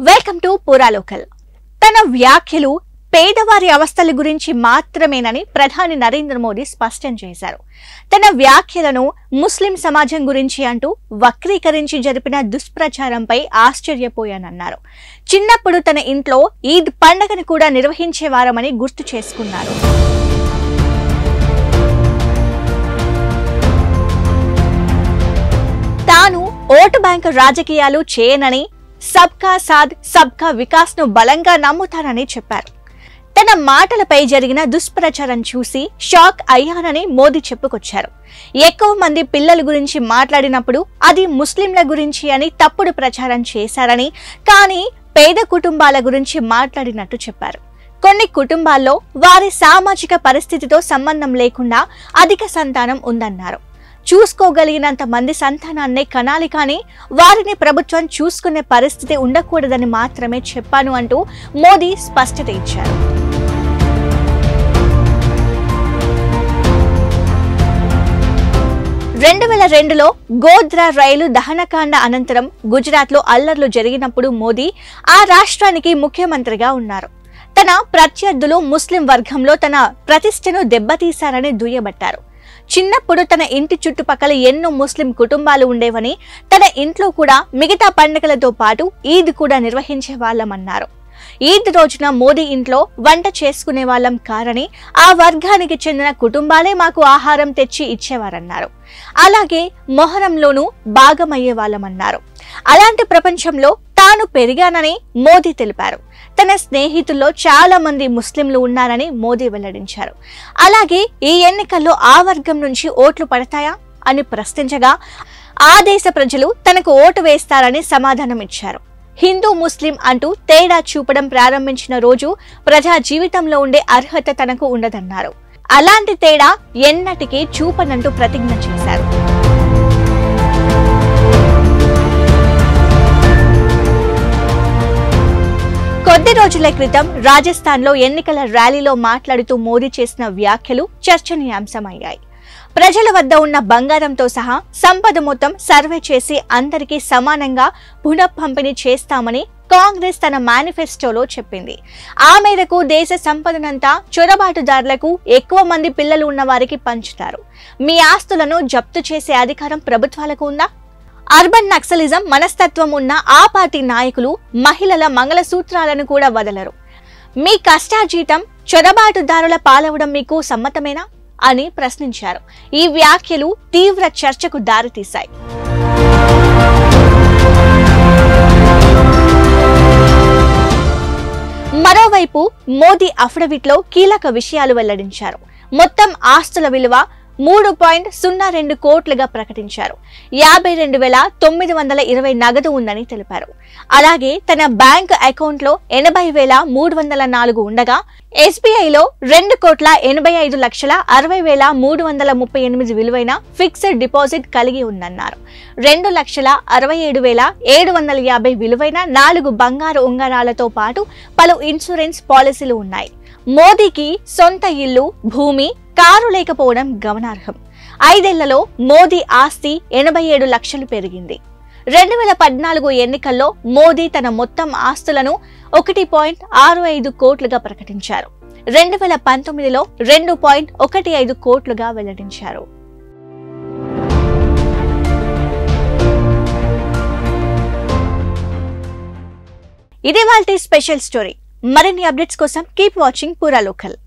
welcome to పూరాలోకల్ తన వ్యాఖ్యలు పేదవారి అవస్థల గురించి మాత్రమేనని ప్రధాని నరేంద్ర మోదీ స్పష్టం చేశారు తన వ్యాఖ్యలను ముస్లిం సమాజం గురించి అంటూ వక్రీకరించి జరిపిన దుష్ప్రచారంపై ఆశ్చర్యపోయానన్నారు చిన్నప్పుడు తన ఇంట్లో ఈద్ పండగను కూడా నిర్వహించేవారమని గుర్తు చేసుకున్నారు తాను ఓటు బ్యాంకు రాజకీయాలు చేయనని సబ్కా సాద్ సబ్కా వికాస్ ను బలంగా నమ్ముతానని చెప్పారు తన మాటలపై జరిగిన దుష్ప్రచారం చూసి షాక్ అయ్యానని మోదీ చెప్పుకొచ్చారు ఎక్కువ మంది పిల్లల గురించి మాట్లాడినప్పుడు అది ముస్లింల గురించి అని తప్పుడు ప్రచారం చేశారని కానీ పేద కుటుంబాల గురించి మాట్లాడినట్టు చెప్పారు కొన్ని కుటుంబాల్లో వారి సామాజిక పరిస్థితితో సంబంధం లేకుండా అధిక సంతానం ఉందన్నారు చూసుకోగలిగినంత మంది సంతానాన్నే కనాలి కానీ వారిని ప్రభుత్వం చూసుకునే పరిస్థితి ఉండకూడదని మాత్రమే చెప్పాను అంటూ మోదీ స్పష్టత ఇచ్చారు రెండు వేల రెండులో గోద్రా రైలు దహనకాండ అనంతరం గుజరాత్లో అల్లర్లు జరిగినప్పుడు మోదీ ఆ రాష్ట్రానికి ముఖ్యమంత్రిగా ఉన్నారు తన ప్రత్యర్థులు ముస్లిం వర్గంలో తన ప్రతిష్టను దెబ్బతీశారని దుయ్యబట్టారు చిన్నప్పుడు తన ఇంటి చుట్టుపక్కల ఎన్నో ముస్లిం కుటుంబాలు ఉండేవని తన ఇంట్లో కూడా మిగతా పండుగలతో పాటు ఈద్ కూడా నిర్వహించే వాళ్ళమన్నారు ఈద్ రోజున మోదీ ఇంట్లో వంట చేసుకునే వాళ్ళం కారని ఆ వర్గానికి చెందిన కుటుంబాలే మాకు ఆహారం తెచ్చి ఇచ్చేవారన్నారు అలాగే మొహరంలోనూ భాగమయ్యే వాళ్ళమన్నారు అలాంటి ప్రపంచంలో తాను పెరిగానని మోదీ తెలిపారు తన స్నేహితుల్లో చాలా మంది ముస్లింలు ఉన్నారని మోదీ వెల్లడించారు అలాగే ఈ ఎన్నికల్లో ఆ వర్గం నుంచి ఓట్లు పడతాయా అని ప్రశ్నించగా ఆ దేశ ప్రజలు తనకు ఓటు వేస్తారని సమాధానం ఇచ్చారు హిందూ ముస్లిం అంటూ తేడా చూపడం ప్రారంభించిన రోజు ప్రజా జీవితంలో ఉండే అర్హత తనకు ఉండదన్నారు అలాంటి తేడా ఎన్నటికీ చూపనంటూ ప్రతిజ్ఞ చేశారు కొద్ది రోజుల క్రితం రాజస్థాన్లో ఎన్నికల ర్యాలీలో మాట్లాడుతూ మోదీ చేసిన వ్యాఖ్యలు చర్చనీయాంశమయ్యాయి ప్రజల వద్ద ఉన్న బంగారంతో సహా సంపద మొత్తం సర్వే చేసి అందరికీ సమానంగా పునః పంపిణీ చేస్తామని కాంగ్రెస్ తన మేనిఫెస్టోలో చెప్పింది ఆ మేరకు దేశ సంపదనంతా చొరబాటుదారులకు ఎక్కువ మంది పిల్లలు ఉన్న వారికి పంచుతారు మీ ఆస్తులను జప్తు చేసే అధికారం ప్రభుత్వాలకు ఉందా అర్బన్ నక్సలిజం మనస్తత్వం ఉన్న ఆ పార్టీ నాయకులు మహిళల మంగళసూత్రాలను కూడా వదలరు మీ కష్టార్జీతం చొరబాటుదారుల పాలవడం మీకు సమ్మతమేనా అని ప్రశ్నించారు ఈ వ్యాఖ్యలు తీవ్ర చర్చకు దారితీశాయి మరోవైపు మోదీ అఫిడవిట్లో కీలక విషయాలు వెల్లడించారు మొత్తం ఆస్తుల విలువ మూడు పాయింట్ సున్నా రెండు కోట్లుగా ప్రకటించారు యాభై రెండు వేల తొమ్మిది వందల ఇరవై నగదు ఉందని తెలిపారు అలాగే తన బ్యాంక్ అకౌంట్లో ఎనభై వేల మూడు వందల నాలుగు ఉండగా ఎస్బీఐలో రెండు కోట్ల ఎనభై ఐదు లక్షల అరవై వేల మూడు వందల ముప్పై ఎనిమిది విలువైన ఫిక్స్డ్ డిపాజిట్ కలిగి ఉందన్నారు రెండు లక్షల అరవై ఏడు వేల ఏడు వందల యాభై విలువైన నాలుగు బంగారు ఉంగరాలతో పాటు పలు ఇన్సూరెన్స్ పాలసీలు ఉన్నాయి మోదీకి సొంత ఇల్లు భూమి కారు లేకపోవడం గమనార్హం ఐదేళ్లలో మోదీ ఆస్తి ఎనభై ఏడు లక్షలు పెరిగింది రెండు వేల పద్నాలుగు ఎన్నికల్లో మోదీ తన మొత్తం ఆస్తులను ఒకటి పాయింట్ ఆరు ఐదు కోట్లుగా ప్రకటించారు రెండు వేల పంతొమ్మిదిలో రెండు పాయింట్ ఒకటి ఐదు కోట్లుగా వెల్లడించారు ఇది వాళ్ళ స్పెషల్ స్టోరీ మరిన్ని అప్డేట్స్ కోసం కీప్ వాచింగ్ పూరా లోకల్